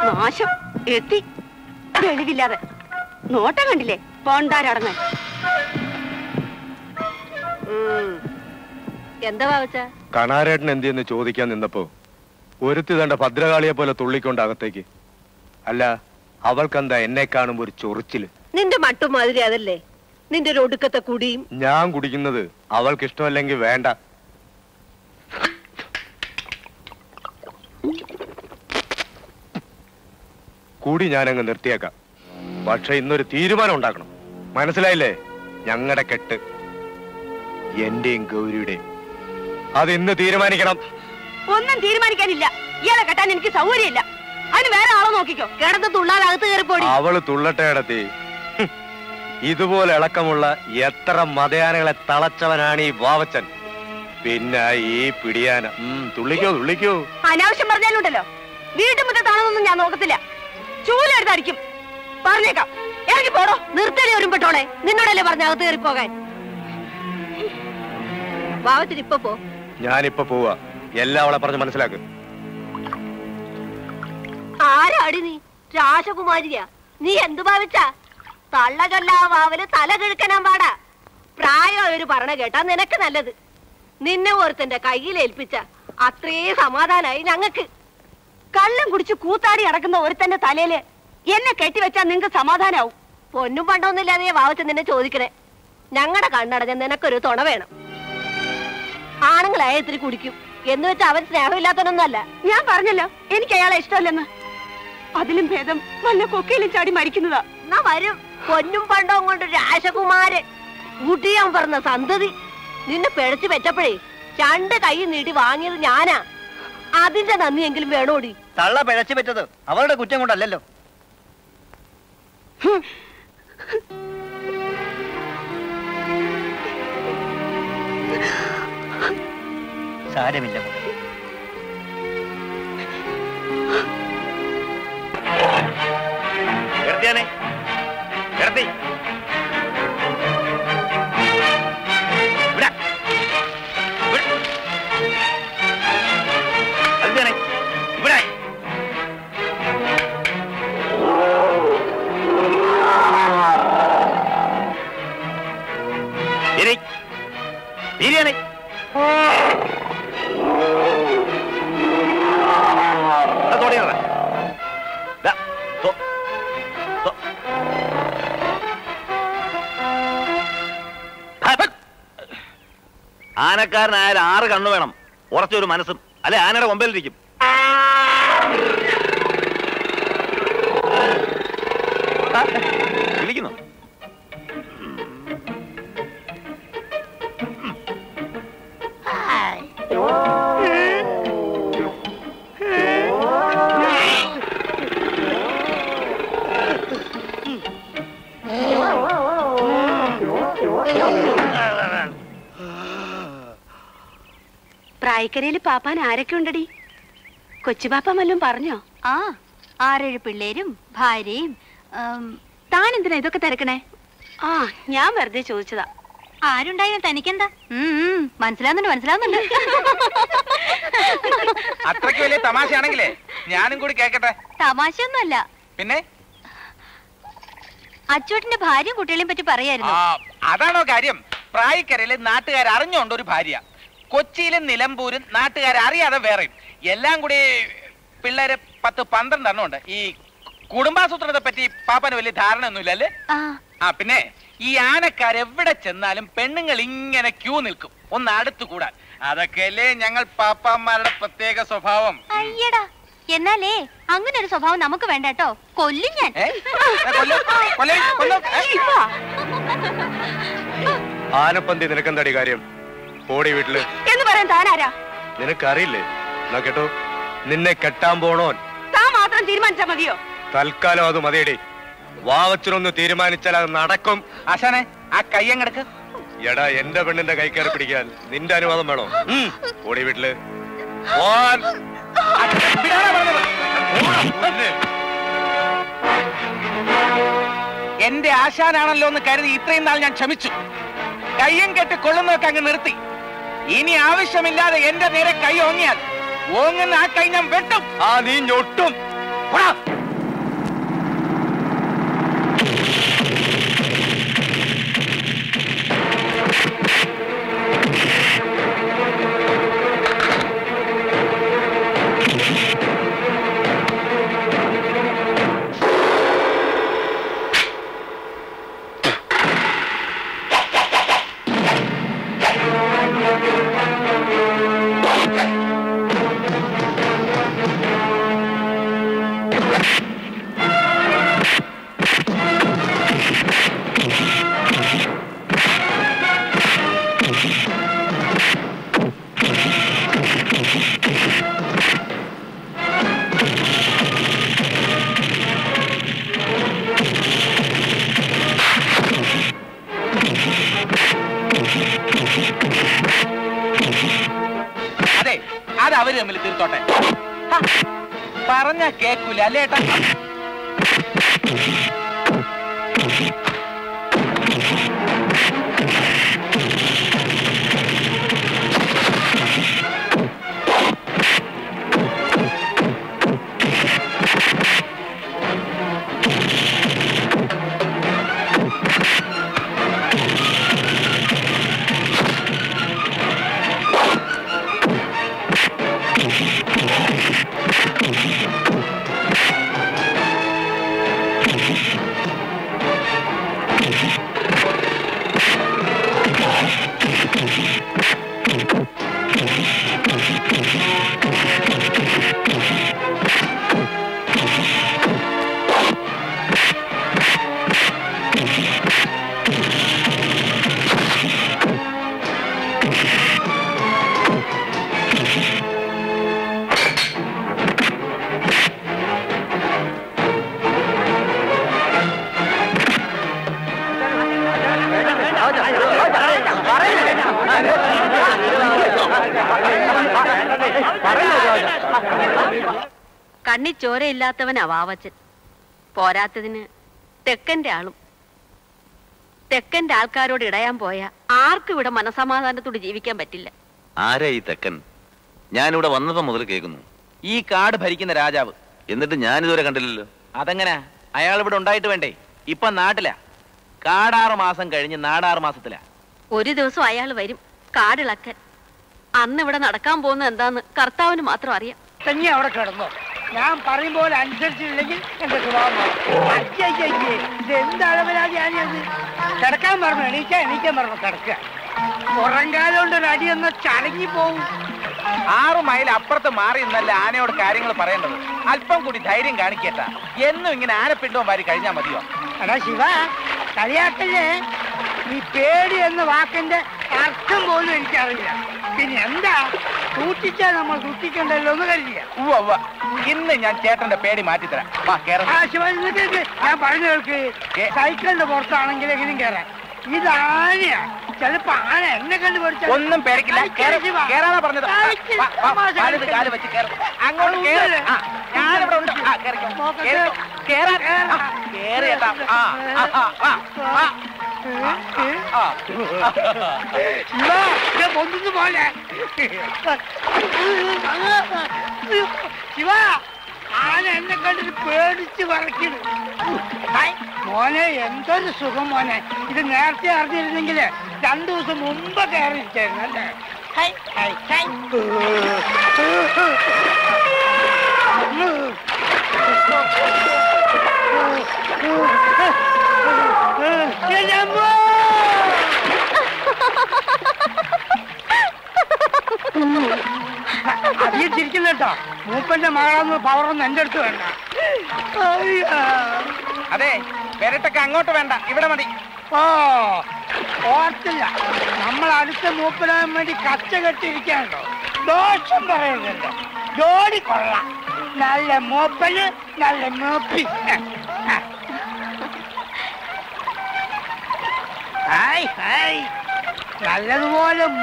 നാശം എത്തി വെളിവില്ലാതെ നോട്ടം കണ്ടില്ലേ പോണ്ടാരടങ്ങ് എന്താ ഭാവച്ച കണാരേട്ടൻ എന്തിയെന്ന് ചോദിക്കാൻ നിന്നപ്പോ ഒരുത്തി തന്റെ ഭദ്രകാളിയെ പോലെ തുള്ളിക്കൊണ്ട് അകത്തേക്ക് അല്ല അവൾക്കെന്താ എന്നെ കാണുമ്പോ ഒരു ചൊറിച്ചില് നിന്റെ മട്ടും മാതിരി അതല്ലേ നിന്റെ ഒരു ഒടുക്കത്തെ കുടിയും ഞാൻ കുടിക്കുന്നത് അവൾക്ക് ഇഷ്ടമല്ലെങ്കിൽ വേണ്ട കൂടി ഞാനങ്ങ് നിർത്തിയേക്കാം പക്ഷെ ഇന്നൊരു തീരുമാനം ഉണ്ടാക്കണം മനസ്സിലായില്ലേ ഞങ്ങളുടെ കെട്ട് എന്റെയും ഗൗരിയുടെയും അത് ഇന്ന് തീരുമാനിക്കണം ഒന്നും തീരുമാനിക്കാനില്ല ഇയാളെ കെട്ടാൻ എനിക്ക് സൗകര്യമില്ല അതിന് വേറെ ആളെ നോക്കിക്കോ കിടന്ന് തുള്ളാൻ അകത്ത് കയറിപ്പോടി അവള് തുള്ളട്ടെ ഇടത്തി ഹും. ഇതുപോലെ ഇളക്കമുള്ള എത്ര മതയാനകളെ തളച്ചവനാണ് ഈ വാവച്ചൻ പിന്നെ ഈ പിടിയാന ഉം, തുള്ളിക്കോ തുള്ളിക്കോ അനാവശ്യം പറഞ്ഞാലുണ്ടല്ലോ വീണ്ടും മുറ്റത്താണെന്നൊന്നും ഞാൻ നോക്കത്തില്ല ചൂലെടുത്ത് അടിക്കും പറഞ്ഞേക്കാം ഇറങ്ങി പോടോ നിർത്തടി ഒരുമ്പെട്ടോളെ നിന്നോടല്ലേ പറഞ്ഞ അകത്ത് കയറിപ്പോകാൻ ഭാവത്തിന് ഇപ്പൊ പോ ഞാനിപ്പൊ പോവാ എല്ലാം അവളെ പറഞ്ഞ് മനസ്സിലാക്ക് ആരാടി നീ രാജകുമാരിയാ നീ എന്തു ഭാവിച്ച തള്ള ചൊല്ലാ വാവല് തല കിഴക്കനാൻ പാടാ പ്രായമായൊരു പറഞ്ഞ കേട്ടാ നിനക്ക് നല്ലത് നിന്നെ ഓർത്തന്റെ കയ്യിൽ ഏൽപ്പിച്ച അത്രേ സമാധാനായി ഞങ്ങക്ക് കള്ളം കുടിച്ച് കൂത്താടി അടക്കുന്ന ഒരുത്തന്റെ തലയില് എന്നെ കെട്ടിവെച്ചാ നിങ്ങക്ക് സമാധാനാവും പൊന്നും പണ്ടൊന്നുമില്ലാതെ വാവച്ച നിന്നെ ചോദിക്കണേ ഞങ്ങളുടെ കണ്ണടഞ്ഞ നിനക്കൊരു തുണ വേണം ആണുങ്ങളായ ഇത്തിരി കുടിക്കും എന്ന് വെച്ചാൽ അവൻ സ്നേഹമില്ലാത്തവനൊന്നല്ല ഞാൻ പറഞ്ഞല്ലോ എനിക്ക് അയാളെ ഇഷ്ടമല്ലെന്ന് അതിലും ഭേദം വല്ല കൊക്കയിലും ചാടി മരിക്കുന്നതാ എന്നാ വരും പൊന്നും പണ്ടവും കൊണ്ട് രാജകുമാരൻ ഊട്ടിയാൻ പറഞ്ഞ സന്തതി നിന്നെ പിഴച്ചു വെച്ചപ്പോഴേ രണ്ട് കൈ നീട്ടി വാങ്ങിയത് ഞാനാ അതിന്റെ നന്ദിയെങ്കിലും വേണോടി തള്ള പിഴച്ചു പറ്റത് അവളുടെ കുറ്റം കൊണ്ടല്ലല്ലോ സാരമില്ല മോളെ കിടത്തിയാനെ കിടത്തി ഇവിടെ ഇരി. ഇരിയാനെ. ദാ തോടിയിറങ്ങ്. ദാ, തോ- തോ- ഹപ്പ. ആനക്കാരനായാൽ ആറ് കണ്ണു വേണം ഉറച്ചൊരു മനസ്സും അല്ലെ ആനയുടെ കൊമ്പലിരിക്കും ആ, വിളിക്കുന്നു പ്രായക്കരയില് പാപ്പാൻ ആരൊക്കെ ഉണ്ടടി കൊച്ചുപാപ്പ വല്ലതും പറഞ്ഞോ ആ ആറേഴ് പിള്ളേരും ഭാര്യയും താൻ എന്തിനാ ഇതൊക്കെ തിരക്കണേ ആ ഞാൻ വെറുതെ ചോദിച്ചതാ ആരുണ്ടായാലും തനിക്കെന്താ ഉം, ഉം, മനസ്സിലാവുന്നുണ്ട് മനസ്സിലാവുന്നുണ്ട് അത്രയ്ക്ക് വലിയ തമാശയാണെങ്കിലേ ഞാനും കൂടി കേക്കട്ടെ തമാശയൊന്നുമല്ല പിന്നെ അച്ചോട്ടിന്റെ ഭാര്യയും കുട്ടികളെയും പറ്റി ആ, പറയായിരുന്നു അതാണോ കാര്യം പ്രായക്കരയില് നാട്ടുകാർ അറിഞ്ഞോണ്ട് ഒരു ഭാര്യ കൊച്ചിയിലും നിലമ്പൂരും നാട്ടുകാർ അറിയാതെ വേറെയും എല്ലാം കൂടി പിള്ളേര് പത്ത് പന്ത്രണ്ടെണ്ണം ഉണ്ട് ഈ കുടുംബാസൂത്രണത്തെ പറ്റി പാപ്പന് വലിയ ധാരണ ഒന്നുമില്ല അല്ലേ ആ ആ പിന്നെ ഈ ആനക്കാർ എവിടെ ചെന്നാലും പെണ്ണുങ്ങൾ ഇങ്ങനെ ക്യൂ നിൽക്കും ഒന്ന് അടുത്തു കൂടാൻ അതൊക്കെയല്ലേ ഞങ്ങൾ പാപ്പാന്മാരുടെ പ്രത്യേക സ്വഭാവം അയ്യടാ എന്നാലേ അങ്ങനെ ഒരു സ്വഭാവം നമുക്ക് വേണ്ട കേട്ടോ കൊല്ലും ഞാൻ ഏ? ഏ, കൊല്ലും, കൊല്ലും, കൊല്ലും, ഏ? ആനപ്പന്തി നിനക്കെന്താടി കാര്യം പോടി വീട്ടില് എന്ന് പറയാൻ താനാരാ നിനക്കറിയില്ലേ എന്നാ കേട്ടോ നിന്നെ കെട്ടാൻ പോണോൻ താൻ മാത്രം തീരുമാനിച്ചാ മതിയോ തൽക്കാലം അത് മതിയടി വാവച്ചനൊന്ന് തീരുമാനിച്ചാൽ അത് നടക്കും ആശാനെ ആ കയ്യങ്ങെടുക്ക് എടാ എന്റെ പെണ്ണിന്റെ കൈ കയറി പിടിക്കാൻ നിന്റെ അനുവാദം വേണോ ഉം. പോടി വീട്ടില് പോവാൻ. വിടാനാ പറഞ്ഞത്. പിന്നെ. എന്റെ ആശാനാണല്ലോ എന്ന് കരുതി ഇത്രയും നാൾ ഞാൻ ക്ഷമിച്ചു കയ്യും കെട്ടി കൊള്ളുന്നതൊക്കെ അങ്ങ് നിർത്തി ഇനി ആവശ്യമില്ലാതെ എന്റെ നേരെ കൈ ഓങ്ങിയാൽ ഓങ്ങുന്ന ആ കൈ ഞാൻ വെട്ടും ആ നീ ഞൊട്ടും പോടാ. അതെ അത് അവര് തമ്മിൽ തീർത്തോട്ടെ ഹ, പറഞ്ഞ കേക്കൂല അല്ലേ ഏട്ടാ കണ്ണി ചോരയില്ലാത്തവനാ വാവച്ചൻ പോരാത്തതിന് തെക്കന്റെ ആളും തെക്കന്റെ ആൾക്കാരോട് ഇടയാൻ പോയ ആർക്കും ഇവിടെ മനസമാധാനത്തോട് ജീവിക്കാൻ പറ്റില്ല ആരാ ഈ തെക്കൻ ഞാനിവിടെ വന്നപ്പോ മുതൽ കേൾക്കുന്നു ഈ കാട് ഭരിക്കുന്ന രാജാവ് എന്നിട്ട് ഞാനിതുവരെ കണ്ടില്ലല്ലോ അതെങ്ങനെ അയാൾ ഇവിടെ ഉണ്ടായിട്ട് വേണ്ടേ ഇപ്പൊ നാട്ടിലാ കാടാറ് മാസം കഴിഞ്ഞ് നാടാറ് മാസത്തിലാ ഒരു ദിവസം അയാൾ വരും കാടിളക്കാൻ അന്ന് ഇവിടെ നടക്കാൻ പോകുന്നത് എന്താന്ന് കർത്താവിന് മാത്രം അറിയാം തന്നെ അവിടെ കിടന്നോ ഞാൻ പറയും പോലെ അനുസരിച്ചില്ലെങ്കിൽ എന്റെ സ്വഭാവം മാറും. അയ്യേ, അയ്യേ, അയ്യേ. ഇത് എന്ത് അളവിലാതിയാണിയത് കിടക്കാൻ പറഞ്ഞു എണീക്കാൻ എണീക്കാൻ പറഞ്ഞു കിടക്കുക പുറംകാലം കൊണ്ട് ഒരു അടി ഒന്ന് ചടങ്ങി പോവും ആറു മൈൽ അപ്പുറത്ത് മാറി നിന്നല്ല ആനയോട് കാര്യങ്ങൾ പറയേണ്ടത് അല്പം കൂടി ധൈര്യം കാണിക്കേട്ട എന്നും ഇങ്ങനെ ആനപ്പിണ്ടവും വാരി കഴിഞ്ഞാ മതിയോ എടാ ശിവ കളിയാക്കല്ലേ നീ പേടി എന്ന വാക്കിന്റെ അർത്ഥം പോലും എനിക്കറിയില്ല പിന്നെ എന്താ സൂക്ഷിച്ചാൽ നമ്മൾ സൂക്ഷിക്കണ്ടല്ലോ എന്ന് കരുതിയ ഉവ്വ ഉവ്വ ഇന്ന് ഞാൻ ചേട്ടന്റെ പേടി മാറ്റിത്തരാം വാ കേറാം ആ ശിവ ഇങ്ങോട്ട് നിക്ക്. ഞാൻ പറഞ്ഞു കേൾക്ക് ഏ. സൈക്കിളിന്റെ പുറത്താണെങ്കിൽ എങ്ങനെയും കയറാം ഇത് ആനയാ ചിലപ്പോ ആന എന്നെ കണ്ടു പഠിച്ച ഒന്നും പേടിക്കില്ല കേറ്. കേറാനാ പറഞ്ഞത് ആ, വാ, വാ, വലത് കാല് വെച്ച് കേറ്. അങ്ങോട്ട് കേറ്. ആ, ഞാനിവിടെ ഉണ്ട് ആ കേറിക്കോ കേറിക്കോ. കേറാൻ ആ, കേറ് ചേട്ടാ ആ ആ, ആ, ആ, ആ. ആ. ശിവ പൊന്തുന്നു പോലെ ശിവ ആന എന്നെ കണ്ടിട്ട് പേടിച്ച് പറക്കുന്നു മോനെ എന്തൊരു സുഖം മോനെ ഇത് നേരത്തെ അറിഞ്ഞിരുന്നെങ്കിൽ രണ്ടു ദിവസം മുമ്പ് കയറിയിരിക്കായിരുന്നു അല്ലേ ഹൈ, ഹൈ, ഹൈ. എന്റെ അമ്മോ! അധികം ചിരിക്കില്ല കേട്ടോ മൂപ്പന്റെ മകളാന്ന് പവറൊന്നും എന്റെ അടുത്ത് വേണ്ട അയ്യാ. അതെ വരട്ടൊക്കെ അങ്ങോട്ട് വേണ്ട ഇവിടെ മതി ഓ ഓർത്തില്ല നമ്മൾ അടുത്ത മൂപ്പനാൻ വേണ്ടി കച്ച കെട്ടിയിരിക്കാണല്ലോ ദോഷം പറയുന്നുണ്ട് ജോലി കൊള്ളാം നല്ല മൂപ്പന് നല്ല മൂപ്പി ഹായ് ഹായ് നല്ലതുപോലെ